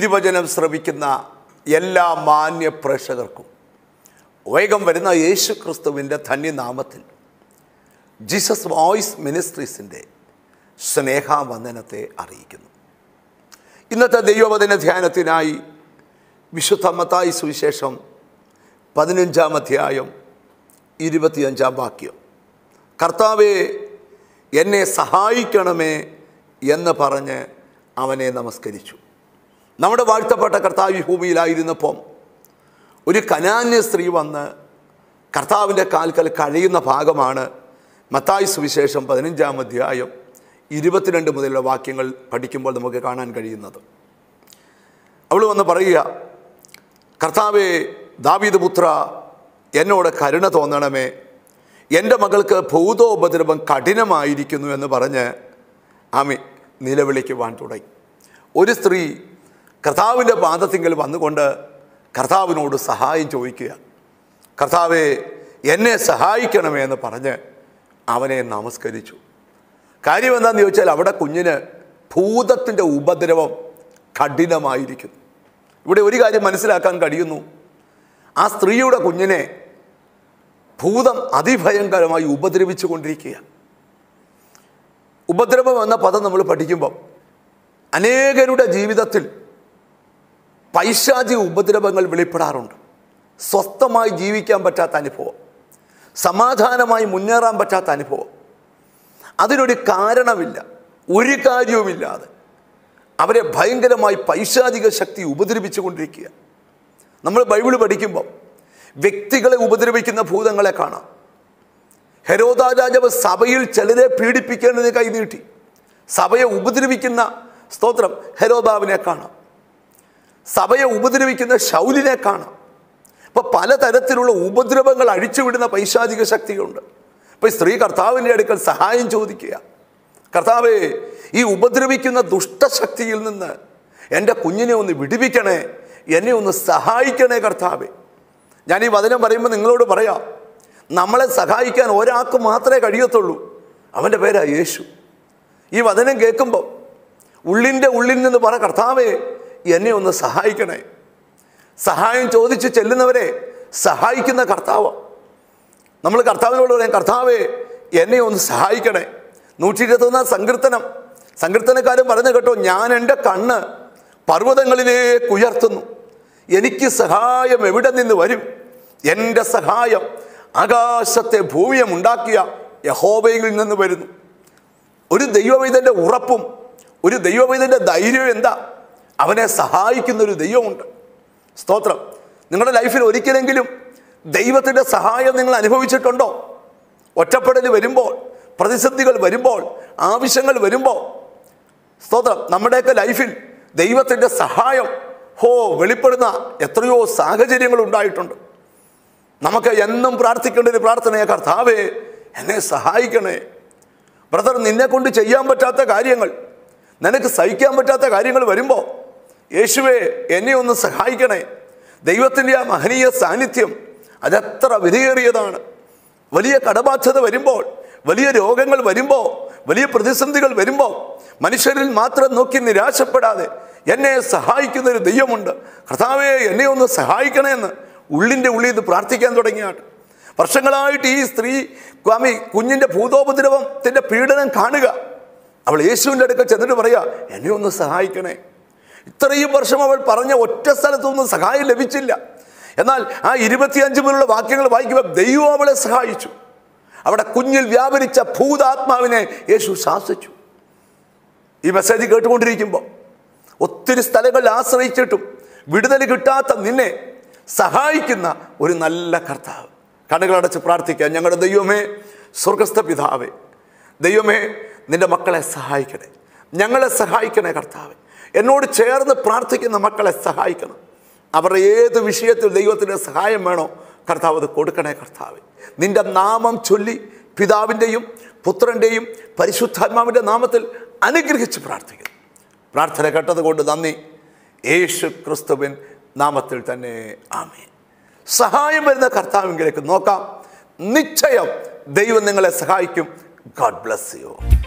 തിരുവചനം ശ്രവിക്കുന്ന എല്ലാ മാന്യ പ്രേക്ഷകർക്കും വേഗം വരുന്ന യേശു ക്രിസ്തുവിൻ്റെ ധന്യനാമത്തിൽ ജീസസ് വോയിസ് മിനിസ്ട്രീസിൻ്റെ സ്നേഹാവന്ദനത്തെ അറിയിക്കുന്നു ഇന്നത്തെ ദൈവവചന ധ്യാനത്തിനായി വിശുദ്ധ മത്തായി സുവിശേഷം പതിനഞ്ചാം അധ്യായം ഇരുപത്തിയഞ്ചാം വാക്യം കർത്താവെ എന്നെ സഹായിക്കണമേ എന്ന് പറഞ്ഞ് അവനെ നമസ്കരിച്ചു നമ്മുടെ വാഴ്ത്തപ്പെട്ട കർത്താവ് ഈ ഭൂമിയിലായിരുന്നപ്പം ഒരു കനാന്യ സ്ത്രീ വന്ന് കർത്താവിൻ്റെ കാൽക്കൽ കഴിയുന്ന ഭാഗമാണ് മത്തായി സുവിശേഷം പതിനഞ്ചാം അധ്യായം ഇരുപത്തിരണ്ട് മുതലുള്ള വാക്യങ്ങൾ പഠിക്കുമ്പോൾ നമുക്ക് കാണാൻ കഴിയുന്നത് അവൾ വന്ന് പറയുക കർത്താവെ ദാവീദ് പുത്ര എന്നോട് കരുണ തോന്നണമേ എൻ്റെ മകൾക്ക് ഭൂതോപദ്രവം കഠിനമായിരിക്കുന്നു എന്ന് പറഞ്ഞ് ആമി നിലവിളിക്കുവാൻ തുടങ്ങി ഒരു സ്ത്രീ കർത്താവിൻ്റെ പാദത്തിങ്കൽ വന്നുകൊണ്ട് കർത്താവിനോട് സഹായം ചോദിക്കുക കർത്താവെ എന്നെ സഹായിക്കണമേ എന്ന് പറഞ്ഞ് അവനെ നമസ്കരിച്ചു കാര്യം എന്താണെന്ന് ചോദിച്ചാൽ അവിടെ കുഞ്ഞിന് ഭൂതത്തിൻ്റെ ഉപദ്രവം കഠിനമായിരിക്കുന്നു ഇവിടെ ഒരു കാര്യം മനസ്സിലാക്കാൻ കഴിയുന്നു ആ സ്ത്രീയുടെ കുഞ്ഞിനെ ഭൂതം അതിഭയങ്കരമായി ഉപദ്രവിച്ചു കൊണ്ടിരിക്കുക ഉപദ്രവം എന്ന പദം നമ്മൾ പഠിക്കുമ്പോൾ അനേകരുടെ ജീവിതത്തിൽ പൈശാചിക ഉപദ്രവങ്ങൾ വെളിപ്പെടാറുണ്ട് സ്വസ്ഥമായി ജീവിക്കാൻ പറ്റാത്ത അനുഭവം സമാധാനമായി മുന്നേറാൻ പറ്റാത്ത അനുഭവം അതിനൊരു കാരണമില്ല ഒരു കാര്യവുമില്ലാതെ അവരെ ഭയങ്കരമായി പൈശാചിക ശക്തി ഉപദ്രവിച്ചു കൊണ്ടിരിക്കുക നമ്മൾ ബൈബിൾ പഠിക്കുമ്പോൾ വ്യക്തികളെ ഉപദ്രവിക്കുന്ന ഭൂതങ്ങളെ കാണാം ഹെരോദാ രാജാവ് സഭയിൽ ചിലരെ പീഡിപ്പിക്കേണ്ടത് കൈനീട്ടി സഭയെ ഉപദ്രവിക്കുന്ന സ്തോത്രം ഹെരോദാവിനെ കാണാം സഭയെ ഉപദ്രവിക്കുന്ന ശൗലിനെ കാണാം അപ്പോൾ പലതരത്തിലുള്ള ഉപദ്രവങ്ങൾ അഴിച്ചുവിടുന്ന പൈശാചിക ശക്തിയുണ്ട് അപ്പോൾ ഈ സ്ത്രീ കർത്താവിൻ്റെ അടുക്കൽ സഹായം ചോദിക്കുക കർത്താവേ ഈ ഉപദ്രവിക്കുന്ന ദുഷ്ടശക്തിയിൽ നിന്ന് എൻ്റെ കുഞ്ഞിനെ ഒന്ന് വിടുവിക്കണേ എന്നെ ഒന്ന് സഹായിക്കണേ കർത്താവേ ഞാൻ ഈ വചനം പറയുമ്പോൾ നിങ്ങളോട് പറയാം നമ്മളെ സഹായിക്കാൻ ഒരാൾക്ക് മാത്രമേ കഴിയത്തുള്ളൂ അവൻ്റെ പേരാ യേശു ഈ വചനം കേൾക്കുമ്പോൾ ഉള്ളിൻ്റെ ഉള്ളിൽ നിന്ന് പറ കർത്താവേ എന്നെ ഒന്ന് സഹായിക്കണേ സഹായം ചോദിച്ച് ചെല്ലുന്നവരെ സഹായിക്കുന്ന കർത്താവ് നമ്മൾ കർത്താവിനോട് പറയാം കർത്താവേ എന്നെ ഒന്ന് സഹായിക്കണേ നൂറ്റി ഇരുപത്തൊന്നാം സങ്കീർത്തനം സങ്കീർത്തനക്കാരൻ പറഞ്ഞു കേട്ടോ ഞാൻ എൻ്റെ കണ്ണ് പർവ്വതങ്ങളിലേക്ക് ഉയർത്തുന്നു എനിക്ക് സഹായം എവിടെ നിന്ന് വരും എൻ്റെ സഹായം ആകാശത്തെ ഭൂമിയെ ഉണ്ടാക്കിയ യഹോബയിൽ നിന്ന് വരുന്നു ഒരു ദൈവവൈതൻ്റെ ഉറപ്പും ഒരു ദൈവവൈതൻ്റെ ധൈര്യവും എന്താ അവനെ സഹായിക്കുന്ന ഒരു ദൈവമുണ്ട് സ്തോത്രം നിങ്ങളുടെ ലൈഫിൽ ഒരിക്കലെങ്കിലും ദൈവത്തിൻ്റെ സഹായം നിങ്ങൾ അനുഭവിച്ചിട്ടുണ്ടോ ഒറ്റപ്പെടൽ വരുമ്പോൾ പ്രതിസന്ധികൾ വരുമ്പോൾ ആവശ്യങ്ങൾ വരുമ്പോൾ സ്തോത്രം നമ്മുടെയൊക്കെ ലൈഫിൽ ദൈവത്തിൻ്റെ സഹായം ഹോ വെളിപ്പെടുന്ന എത്രയോ സാഹചര്യങ്ങൾ ഉണ്ടായിട്ടുണ്ട് നമുക്ക് എന്നും പ്രാർത്ഥിക്കേണ്ട ഒരു പ്രാർത്ഥനയെ കർത്താവേ എന്നെ സഹായിക്കണേ ബ്രദർ നിന്നെ കൊണ്ട് ചെയ്യാൻ പറ്റാത്ത കാര്യങ്ങൾ നിനക്ക് സഹിക്കാൻ പറ്റാത്ത കാര്യങ്ങൾ വരുമ്പോൾ യേശുവേ എന്നെ ഒന്ന് സഹായിക്കണേ ദൈവത്തിൻ്റെ ആ മഹനീയ സാന്നിധ്യം അതെത്ര വിലയേറിയതാണ് വലിയ കടബാധ്യത വരുമ്പോൾ വലിയ രോഗങ്ങൾ വരുമ്പോൾ വലിയ പ്രതിസന്ധികൾ വരുമ്പോൾ മനുഷ്യരിൽ മാത്രം നോക്കി നിരാശപ്പെടാതെ എന്നെ സഹായിക്കുന്ന ഒരു ദൈവമുണ്ട് കർത്താവേ എന്നെ ഒന്ന് സഹായിക്കണേ എന്ന് ഉള്ളിൻ്റെ ഉള്ളിൽ നിന്ന് പ്രാർത്ഥിക്കാൻ തുടങ്ങിയാണ് വർഷങ്ങളായിട്ട് ഈ സ്ത്രീ സ്വാമി കുഞ്ഞിൻ്റെ ഭൂതോപദ്രവത്തിൻ്റെ പീഡനം കാണുക അവൾ യേശുവിൻ്റെ അടുക്കൽ ചെന്നിട്ട് പറയുക എന്നെ ഒന്ന് സഹായിക്കണേ ഇത്രയും വർഷം അവൾ പറഞ്ഞ ഒറ്റ സ്ഥലത്തൊന്നും സഹായം ലഭിച്ചില്ല എന്നാൽ ആ ഇരുപത്തിയഞ്ച് മുതലുള്ള വാക്യങ്ങൾ വായിക്കുമ്പോൾ ദൈവം അവളെ സഹായിച്ചു അവിടെ കുഞ്ഞിൽ വ്യാപരിച്ച ഭൂതാത്മാവിനെ യേശു ശാസിച്ചു ഈ മെസ്സേജ് കേട്ടുകൊണ്ടിരിക്കുമ്പോൾ ഒത്തിരി സ്ഥലങ്ങളിൽ ആശ്രയിച്ചിട്ടും വിടുതൽ കിട്ടാത്ത നിന്നെ സഹായിക്കുന്ന ഒരു നല്ല കർത്താവ് കണ്ണുകളടച്ച് പ്രാർത്ഥിക്കുക ഞങ്ങളുടെ ദൈവമേ സ്വർഗസ്ഥ പിതാവേ ദൈവമേ നിന്റെ മക്കളെ സഹായിക്കണേ ഞങ്ങളെ സഹായിക്കണേ കർത്താവ് എന്നോട് ചേർന്ന് പ്രാർത്ഥിക്കുന്ന മക്കളെ സഹായിക്കണം അവരുടെ ഏത് വിഷയത്തിൽ ദൈവത്തിൻ്റെ സഹായം വേണോ കർത്താവ് അത് കൊടുക്കണേ കർത്താവ് നിന്റെ നാമം ചൊല്ലി പിതാവിൻ്റെയും പുത്രൻ്റെയും പരിശുദ്ധാത്മാവിൻ്റെ നാമത്തിൽ അനുഗ്രഹിച്ച് പ്രാർത്ഥിക്കുന്നു പ്രാർത്ഥന കേട്ടതുകൊണ്ട് നന്ദി യേശു ക്രിസ്തുവിൻ നാമത്തിൽ തന്നെ ആമേൻ സഹായം വരുന്ന കർത്താവിലേക്ക് നോക്കാം നിശ്ചയം ദൈവം നിങ്ങളെ സഹായിക്കും ഗോഡ് ബ്ലസ് യു